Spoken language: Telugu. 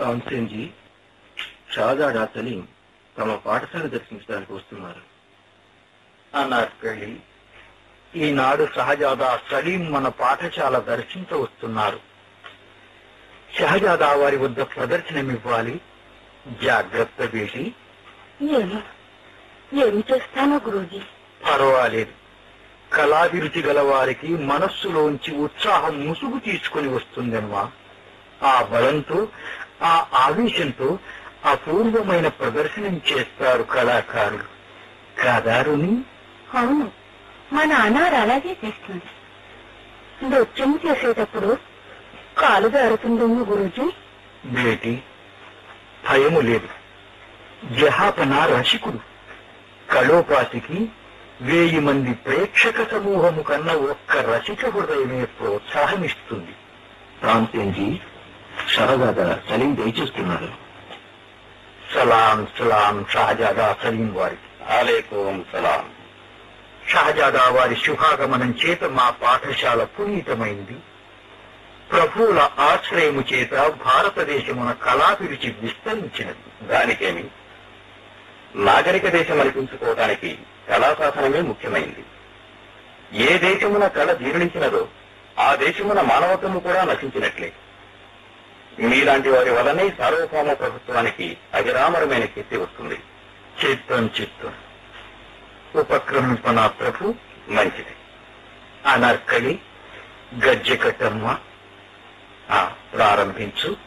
తాన్సేన్జీ షాజాడా సలీం తమ పాఠశాల దర్శించడానికి వస్తున్నారు అనార్కలి ఈనాడు షహజాదా సలీం మన పాఠశాల దర్శించ వస్తున్నారు షహజాదా వారి వద్ద ప్రదర్శనమివ్వాలి జాగ్రత్త బేటి ఏమో ఏమి చేస్తానో గురూజీ పర్వాలేదు కళాభిరుచి గల వారికి మనస్సులోంచి ఉత్సాహం ముసుగు తీసుకుని వస్తుందనమా ఆ బలంతో ఆ ఆవేశంతో అపూర్వమైన ప్రదర్శనం చేస్తారు కళాకారులు కాదారుని అవును మా నాన్నారు అలాగే చేస్తుంది నృత్యం చేసేటప్పుడు కాలు జారుతుందేమో గురూజీ బేటి భయము లేదు జహాపన రసికుడు కళోపాసికి వేయి మంది ప్రేక్షక సమూహము కన్నా ఒక్క రసిక హృదయమే ప్రోత్సాహమిస్తుంది తాన్సేన్జీ షహజాదా సలీం దయచేస్తున్నారు సలాం సలాం షహజాదా సలీం వారికి ఆలేకోం సలాం షహజాదా వారి శుభాగమనం చేత మా పాఠశాల పునీతమైంది ప్రభువుల ఆశ్రయము చేత భారతదేశమున కళాభిరుచి విస్తరించినది దానికేమి నాగరిక దేశం అనిపించుకోవటానికి కళాశాసనమే ముఖ్యమైంది ఏ దేశమున కళ జీర్ణించినదో ఆ దేశమున మానవత్వము కూడా నశించినట్లే మీలాంటి వారి వలనే సార్వభౌమ ప్రభుత్వానికి అవిరామరమైన కీర్తి వస్తుంది చిత్తం చిత్తం ఉపక్రమింపన ప్రభు మంచిది అనర్కలి గజ్జె కట్టమ్మ ఆ, ప్రారంభించు